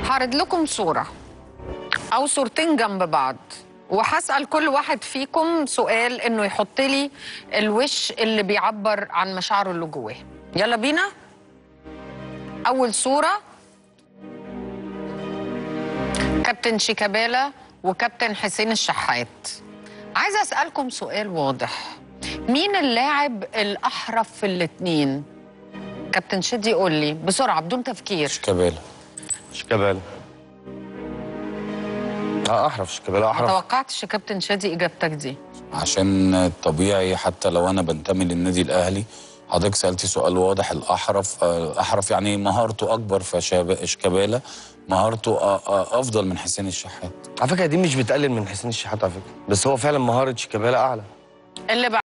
هعرض لكم صورة أو صورتين جنب بعض وهسأل كل واحد فيكم سؤال إنه يحط لي الوش اللي بيعبر عن مشاعره اللي جواه يلا بينا أول صورة كابتن شيكابالا وكابتن حسين الشحات عايزة أسألكم سؤال واضح مين اللاعب الأحرف في الاتنين؟ كابتن شدي قول لي بسرعة بدون تفكير شيكابالا شيكابالا اه احرف شيكابالا ما احرف توقعتش يا كابتن شادي اجابتك دي عشان طبيعي حتى لو انا بنتمي للنادي الاهلي حضرتك سالتي سؤال واضح الاحرف آه، الاحرف يعني مهارته اكبر فشيكابالا مهارته آه، آه، افضل من حسين الشحات على فكره دي مش بتقلل من حسين الشحات على فكره بس هو فعلا مهاره شيكابالا اعلى اللي